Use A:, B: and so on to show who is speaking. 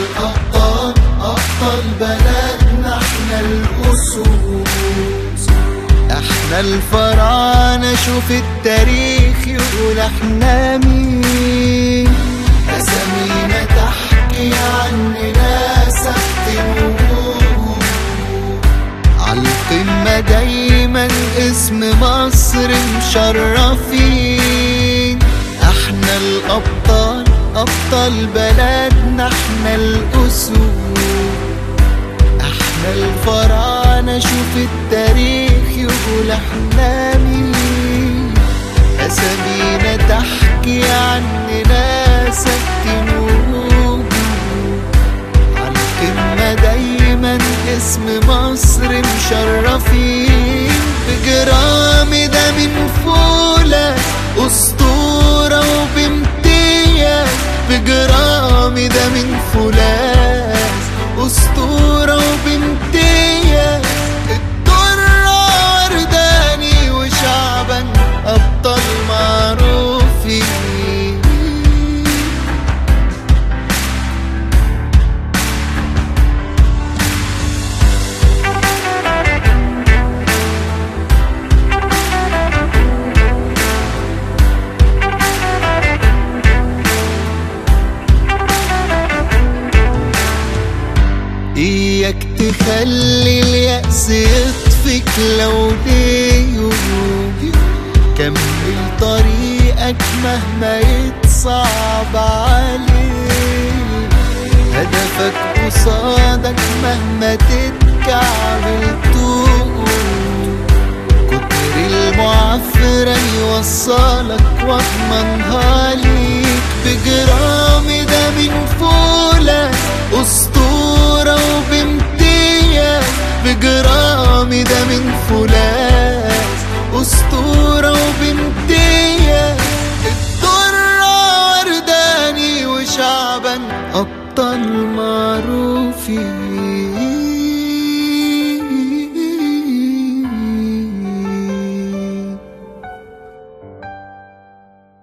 A: الأبطال أبطال بلدنا احنا الأسود
B: احنا الفراعنة شوف التاريخ يقول احنا مين
A: أسامينا تحكي عننا سبت الوجود
B: عالقمة دايما اسم مصر مشرفين احنا الابطال ابطال بلدنا احنا الاسود احنا الفراعنة شوف التاريخ يقول احنا مين اسامينا تحكي عننا سكن وجود عالقمة دايما اسم مصر مشرفين بجرامدة من فولة أسطورة وبامتياز بجرامدة من فولاذ أسطورة وبامتياز الدرة ورداني وشعبا أبطال معروفين إياك تخلي اليأس يطفك لو ليه كمل طريقك مهما يتصعب عليك هدفك قصادك مهما تتكعبل تقول كتر المعفرة يوصلك واضمنها ليك بجرامدة من فولك أسطورة وبامتياز بجرامدة من فولاذ أسطورة وبامتياز الدرة ورداني وشعبا أبطال معروفين